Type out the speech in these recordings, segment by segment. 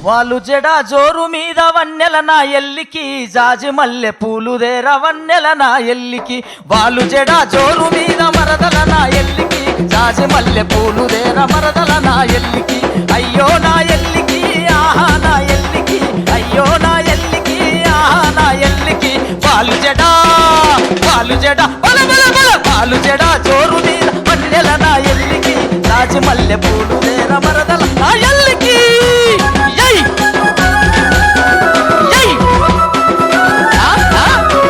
వాళ్ళు జడ జోరు మీద వన్నెల నా ఎల్లికి జాజి మల్లె పూలుదేర వన్నెల నా ఎల్లికి వాళ్ళు జడ జోరు మీద మరదల నా ఎల్లికి జాజి మల్లె పూలుదేర మరదల నా ఎల్లికి అయ్యో నా ఎల్లికి ఆహా నా ఎల్లికి అయ్యో నా ఎల్లికి ఆహా నా ఎల్లికి వాళ్ళు జడ వాళ్ళు జడ బల బల బల వాళ్ళు జడ జోరు మీద వన్నెల నా ఎల్లికి జాజి మల్లె పూలుదేర మరదల నా ఎల్లికి యై యై ఆ ఆ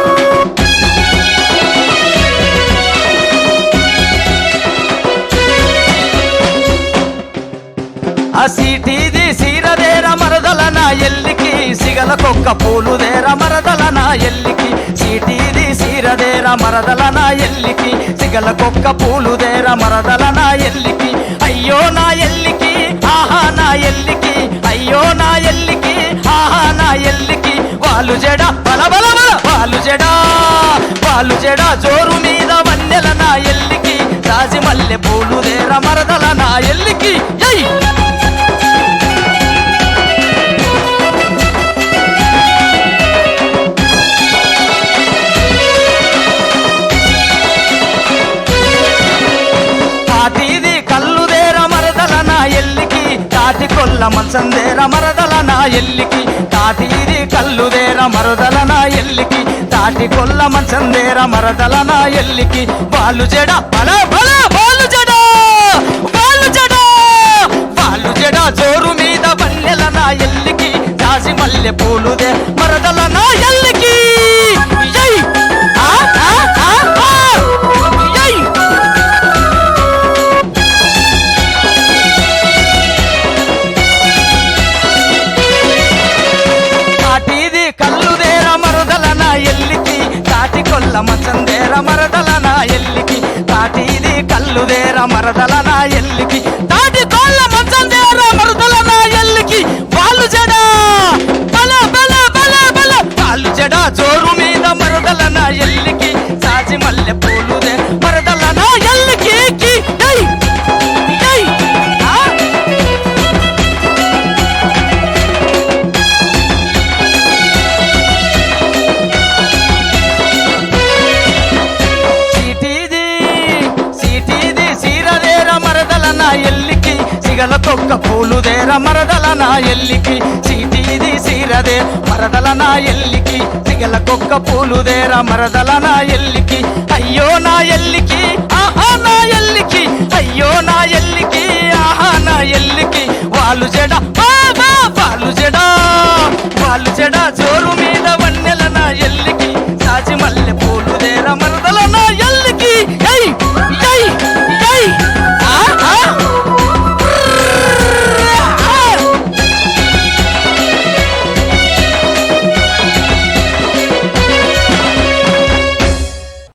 ఆ సీటీది సీరదేర మరదల నా ఎల్లికి సిగల కొక్క పూలుదేర మరదల నా ఎల్లికి సీటీది సీరదేర మరదల నా ఎల్లికి సిగల కొక్క పూలుదేర మరదల నా ఎల్లికి అయ్యో నా ఎల్లికి ఆహా నా ఎల్లికి అయ్యో నా ఎల్లికి ఆహా నా ఎల్లికి వాళ్ళు జడ బల బల బల వాళ్ళు జడ వాళ్ళు జడ జోరు మీద వన్నెల నా ఎల్లికి రాజి మల్లె పూలుదేర మరదల నా ఎల్లికి జై తాటిది కల్లుదేర మరదల నా ఎల్లికి తాటి కొల్ల మంచందేర మరదల నా ఎల్లికి తాటిది కల్లుదేర మరదల నా ఎల్లికి తాటి కొల్ల మంచందేర మరదల నా ఎల్లికి వాళ్ళు జడ బల బల వాళ్ళు జడ వాళ్ళు జడ వాళ్ళు జడ జోరు మీద బన్నెల నా ఎల్లికి జాజి మల్లె పూలుదే మరదల నా ఎల్లికి యై! ఆ, ఆ, ఆ, ఆ! యై! కాటిది కల్లుదేర మరదల నా ఎల్లికి కాటి కొల్ల మంచందేర మరదల నా ఎల్లికి కాటిది కల్లుదేర మరదల నా ఎల్లికి తాటి కొల్ల మంచందేర మరదల నా ఎల్లికి వాళ్ళు జడ బల బల బల బల వాళ్ళు జడ జోరు మీద మరదల నా ఎల్లికి సాజి మల్లె పూలుదే మరదల నా ఎల్లికి కి, ఏయ్! ఏయ్! ఆ? సీటీది సీటీది సీరదేర మరదల నా ఎల్లికి సిగల తొక్క పూలుదేర మరదల నా ఎల్లికి సీటీది సీరదే మరదల నా ఎల్లికి సిగల కొక్క పూలుదేర మరదల నా ఎల్లికి అయ్యో నా ఎల్లికి ఆహా నా ఎల్లికి అయ్యో నా ఎల్లికి ఆహా నా ఎల్లికి వాళ్ళు జడ బా, బా, వాళ్ళు జడ వాళ్ళు జడ జోరు మీద